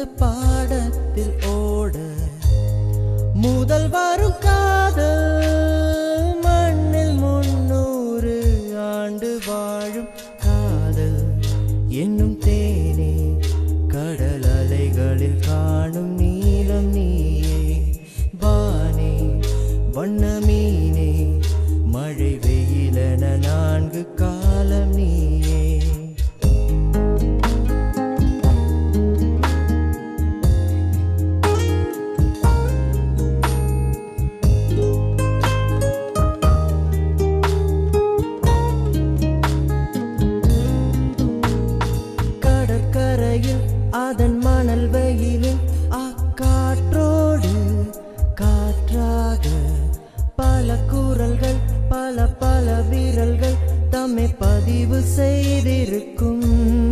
தந்து பாடத்தில் ஓட முதல் வரும் காதல் மண்ணில் முன்னூறு ஆண்டு வாழும் காதல் என்னும் தேனே கடல் அலைகளில் காணும் நீலம் நீயே வானே வண்ண மீனே மழை வெயிலென நான்கு காலம் நீயே கடற்கரையில் அதன் மணல் வெயிலில் அக்காற்றோடு காற்றாக பல குரல்கள் பல பல விரல்கள் தம்மை பதிவு செய்திருக்கும்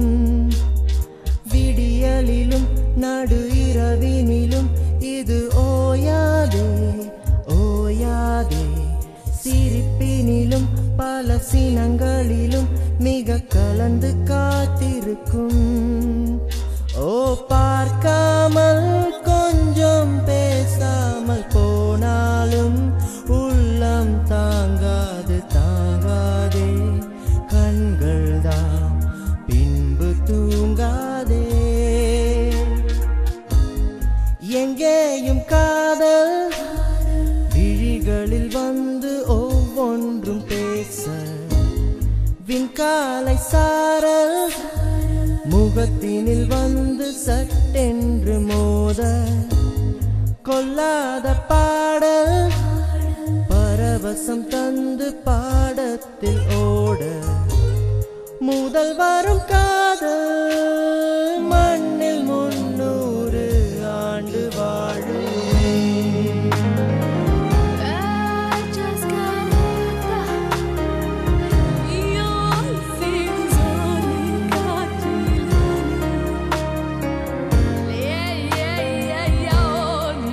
விடியலிலும் நடு இரவினிலும் இது ஓயாதே ஓயாதே சிரிப்பினிலும் பல சினங்களிலும் மிக கலந்து காத்திருக்கும் ஓ பார்க்காமல் கொஞ்சம் பேசாமல் போனாலும் உள்ளம் தாங்காது தாங்காதே கண்கள் தான் பின்பு தூங்காதே எங்கேயும் காதல் விழிகளில் வந்து ஒவ்வொன்றும் பேச விண்காலை சாரல் முகத்தினில் வந்து சட்டென்று மோத கொல்லாத பாடல் பரவசம் தந்து பாடத்தில் ஓட முதல் வரும் காதல் மண்ணில் முன்னூறு ஆண்டு வாழுமே I just can't Your things only got to Yeah, yeah, yeah,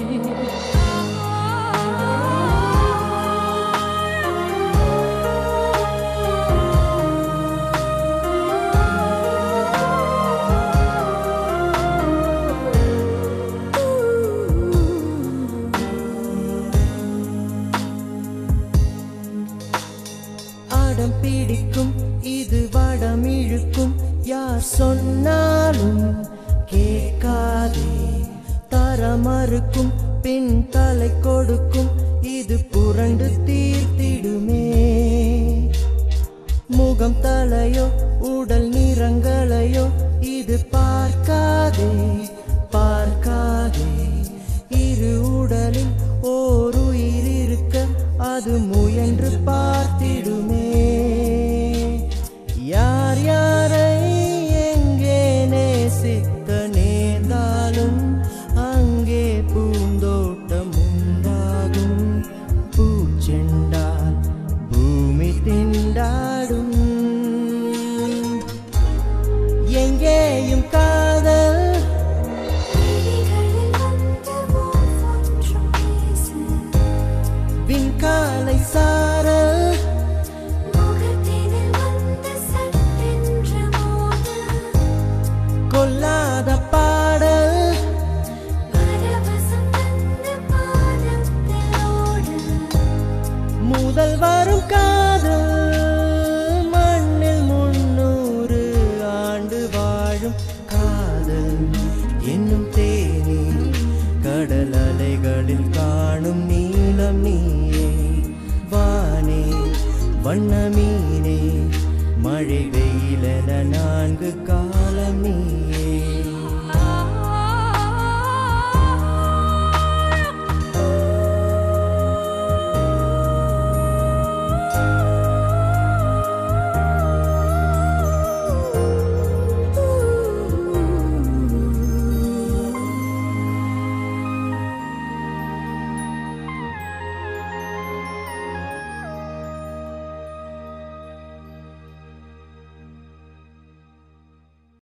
அடம் பிடிக்கும் இது வடம் இழுக்கும் யார் சொன்னாலும் கேட்காதே தர மறுக்கும் பின் தலை கொடுக்கும் இது புரண்டு தீர்த்திடுமே முகம் தலையோ உடல் நிறங்களையோ இது பார்க்காதே பார்க்காதே இரு உடலில் ஓர் உயிர் இருக்க அது முயன்று பார்த்திடுமே யார் யாரை எங்கே நேசிக்க நேர்ந்தாலும் அங்கே பூந்தோட்டம் உண்டாகும் பூச்செண்டால் பூமி திண்டாடும் எங்கேயும் காதல் விழிகளில் வந்து ஒவ்வொன்றும் பேசு விண்காலை சாரல் முகத்தினில் வந்து சட்டென்று மோத கொல்லாத பாடல் பரவசம் தந்து பாதத்தில் ஓட முதல் வரும் காதல் மண்ணில் முன்னூறு ஆண்டு வாழும் காதல் என்னும் தேனி கடல் அலைகளில் காணும் நீலம் நீயே வானே வண்ண மீனே மழை வெயிலென நான்கு காலம் நீயே